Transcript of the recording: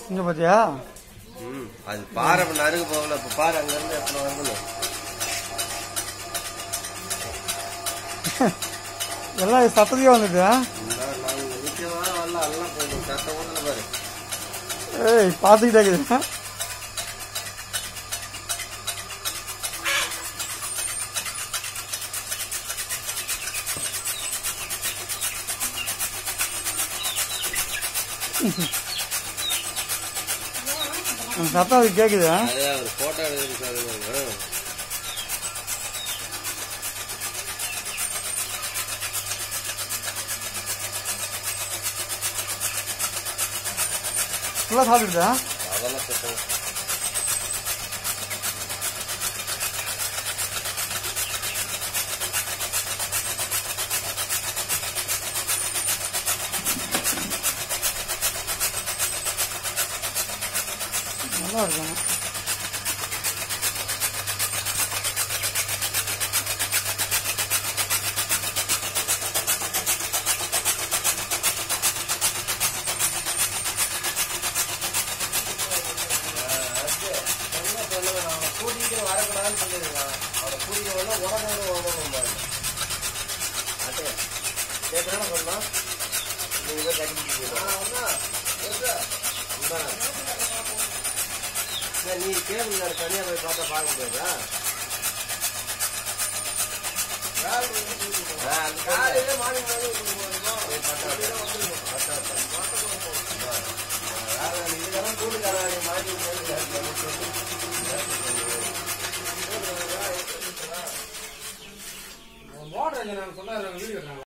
இங்க பாத்தியா ம் அது பாறை இப்ப நறுக்கு போகல இப்ப பாறை அங்க இருந்து எத்தனை வரணும் எல்லாம் சத்தத்தையே வந்துட்டு ஆ? நாங்க நிச்சயமா வரல எல்லாம் போயிடும் சத்த ஊர்ல பாரு ஏய் பார்த்துக்கிட்டே இருக்குது ஆ? அந்த சத்தம் அது கேக்குது ஆ? அதே அவர் போட்டோ எடுத்துருக்காரு ஃபுல்லா சாப்பிட்டுதா அதெல்லாம் சுத்தம் நல்லா இருக்கும் கூட்டிட்டு வரக்கூடாதுன்னு சொல்லிருக்கான் அவரை கூட்டிட்டு வரல உடனே உடனே அது கேட்கறான சொன்னா நீங்க கட்டிட்டு நீ கேளுங்க தனியா போய் பார்த்தா பார்க்க முடியாதா காலையில மார்னிங் இதெல்லாம் கூடுதலாக மாற்றி மோட்டர் நான் சொன்னார் வீடியோ